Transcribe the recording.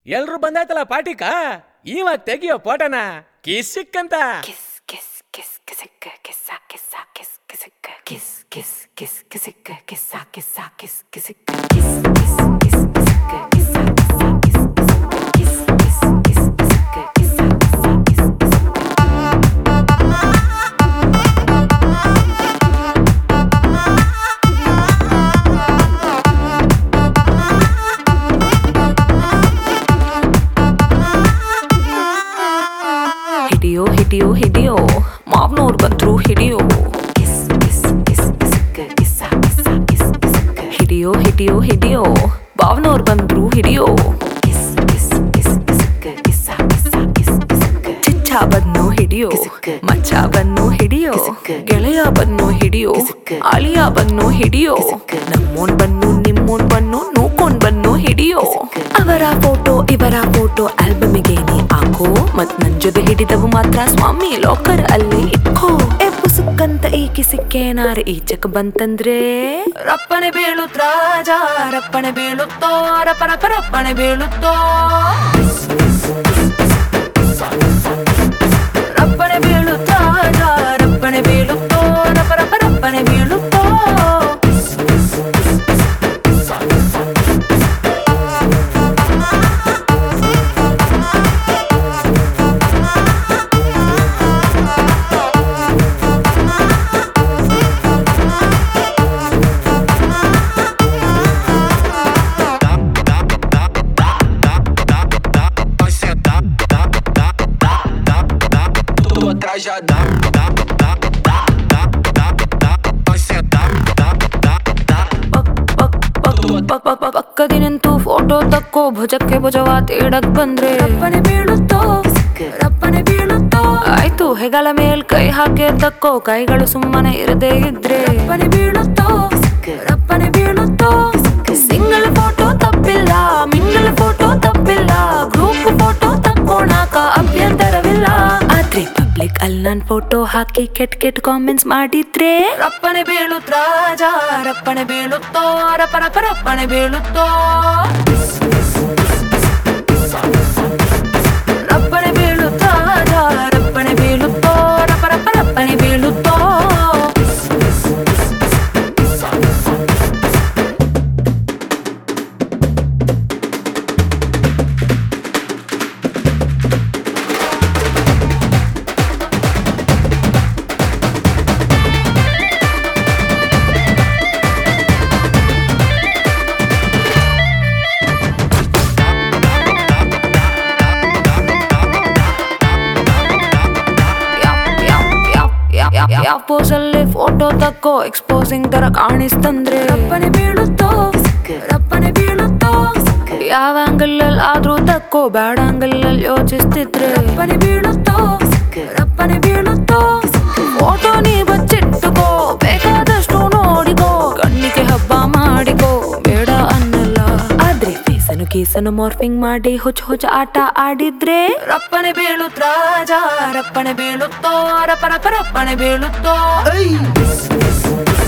ಎಲ್ರು ಬಂದಾಯ್ತಲ್ಲ ಪಾಟಿಕ ಇವ ತೆಗಿಯೋ ಫೋಟೋನ ಕಿಸಿಕ್ಕಂತ Kiss, kiss, kiss, kissicka, kissa, kissa, kiss, kissicka, kiss, kiss, kiss, kissicka, kissa, kissa, kiss, kissicka, kiss, kiss, kiss, kissicka, kissa, kissa, kiss, kissicka, kiss, kiss, kiss, kissicka, kissa, kissa, kiss, kissicka. ಹಿಡಿಯೋ ಹಿಡಿಯೋ ಹಿಡಿಯೋ ಮಾವ್ನೋರ್ ಬಂದ್ರು ಹಿಡಿಯೋ Kiss, kiss, kiss, kissicka, kissa, kissa, kiss, kissicka, ಹಿಡಿಯೋ ಹಿಡಿಯೋ ಹಿಡಿಯೋ ಬಾವ್ನೋರ್ ಬಂದ್ರು ಹಿಡಿಯೋ kiss, kiss, kiss, kissicka, kissa, kissa, kiss, kissicka. ಚಿಚ್ಚ ಬನ್ನು ಹಿಡಿಯೋ ಕಿಸಿಕ್ಕ. ಮಚ್ಚ ಬನ್ನು ಹಿಡಿಯೋ ಕಿಸಿಕ್ಕ. ಗೆಳೆಯ ಬನ್ನು ಹಿಡಿಯೋ ಕಿಸಿಕ್ಕ. ಅಳಿಯ ಬನ್ನು ಹಿಡಿಯೋ ಕಿಸಿಕ್ಕ. ನಮ್ಮೋನ್ ಬನ್ನು ನಿಮ್ಮೋನ್ ಬನ್ನು ನೂಕೊಂಡ್ ಬನ್ನು ಹಿಡಿಯೋ ಕಿಸಿಕ್ಕ. ಅವರ ಫೋಟೋ ಇವರ ಫೋಟೋ ಆಲ್ಬಮಿಗೆ ನೀ ಹಾಕೋ ಮತ್ ನನ್ ಜೊತೆ ಹಿಡಿದವು ಮಾತ್ರ ಸ್ವಾಮಿ ಲಾಕರ್ ಅಲ್ಲಿ ಇಟ್ಕೋ ಎ ಪುಸುಕ್ಕಂತ ಈ ಕಿಸಿಕ್ಕೇನಾರ ಈಚಕ್ ಬಂತಂದ್ರೆ ರಪ್ಪನೆ ಬೀಳುತ್ತ ರಾಜ ರಪ್ಪನೆ ಬೀಳುತ್ತೋ ರಪನ ರಪ್ಪನೆ ಬೀಳುತ್ತೋ ರಪ್ಪನೆ ಬೀಳುತ್ತ ರಾಜ ರಪ್ಪನೆ ಬೀಳುತ್ತೋ ರಪ ರಪ ರಪ್ಪನೆ ಬೀಳುತ್ತೋ Vai sentar, dá, dá, dá, dá, dá. Tu atrás já dá, dá, dá, dá, dá, dá, dá. Vai sentar, dá, dá, dá. ಪಕ್ ಪಕ್ ಪಕ್ ಪಕ್ ಪಕ್ ಪಕ್ ಪಕ್ಕದಿ ನಿಂತು ಫೋಟೋ ತಕ್ಕೋ ಭುಜಕ್ಕೆ ಭುಜವ ತೇಡಕ್ ಬಂದ್ರೆ ರಪ್ಪನೆ ಬೀಳುತ್ತೋ ರಪ್ಪನೆ ಬೀಳುತ್ತೋ ಆಯ್ತು ಹೆಗಲ ಮೇಲ್ ಕೈ ಹಾಕಿ ತಕ್ಕೋ ಕೈಗಳು ಸುಮ್ಮನೆ ಇರದೇ ಇದ್ರೆ ರಪ್ಪನೆ ಬೀಳುತ್ತೋ ರಪ್ಪನೆ ಬೀಳುತ್ತೋ ಸಿಂಗಲ್ ಫೋಟೋ ತಪ್ಪಿಲ್ಲ ಮಿಂಗಲ್ ಫೋಟೋ ತಪ್ಪಿಲ್ಲ ಗ್ರೂಪ್ ಫೋಟೋ ತಕ್ಕೋಣಾಕ ಅಭ್ಯಂತರವಿಲ್ಲ ಆದ್ರೆ ಪಬ್ಲಿಕ್ ಅಲ್ಲಿ ನನ್ ಫೋಟೋ ಹಾಕಿ ಕೆಟ್ ಕೆಟ್ ಕಾಮೆಂಟ್ಸ್ ಮಾಡಿದ್ರೆ ರಪ್ಪನೆ ಬೀಳುತ್ತ ರಾಜ ರಪ್ಪನೆ ಬೀಳುತ್ತೋ ರಪ ರಪ ರಪ್ಪನೆ ಬೀಳುತ್ತೋ ರಪ್ಪನೆ ಬೀಳುತ್ತ ರಾಜ ರಪ್ಪನೆ ಬೀಳುತ್ತೋ ರಪ ರಪ ರಪ್ಪನೆ ಬೀಳುತ್ತೋ ಯಾವ ಪೋಸಲ್ಲಿ ಫೋಟೋ ತಕ್ಕೋ ಎಕ್ಸ್ಪೋಸಿಂಗ್ ತರ ಕಾಣಿಸ್ತಂದ್ರೆ ರಪ್ಪನೆ ಬೀಳುತ್ತೋ ರಪ್ಪನೆ ಬೀಳುತ್ತೋ ಯಾವ ಆಂಗಲ್ ಅಲ್ಲಿ ಆದ್ರೂ ತಕ್ಕೋ ಬ್ಯಾಡ್ ಆಂಗಲ್ ಅಲ್ಲಿ ಯೋಚಿಸ್ತಿದ್ರೆ ರಪ್ಪನೆ ಬೀಳುತ್ತೋ ರಪ್ಪನೆ ಬೀಳುತ್ತೋ ಫೋಟೋ ನೀ ಬಚ್ಚಿಟ್ಟುಕೋ ಬೇಕಾದಷ್ಟು ನೋಡಿಕೋ ಕಣ್ಣಿಗೆ ಹಬ್ಬ ಮಾಡಿಕೋ ಬೇಡ ಅನ್ನಲ್ಲ ಆದ್ರೆ ಫೇಸನು ಕೇಸನು ಮಾರ್ಫಿಂಗ್ ಮಾಡಿ ಹುಚ್ಚ ಹುಚ್ಚ ಆಟ ಆಡಿದ್ರೆ ರಪ್ಪನೆ ಬೀಳುತ್ತ ರಾಜ ರಪ್ಪನೆ ಬೀಳುತ್ತೋ ರಪ ರಪ ರಪ್ಪನೆ ಬೀಳುತ್ತೋ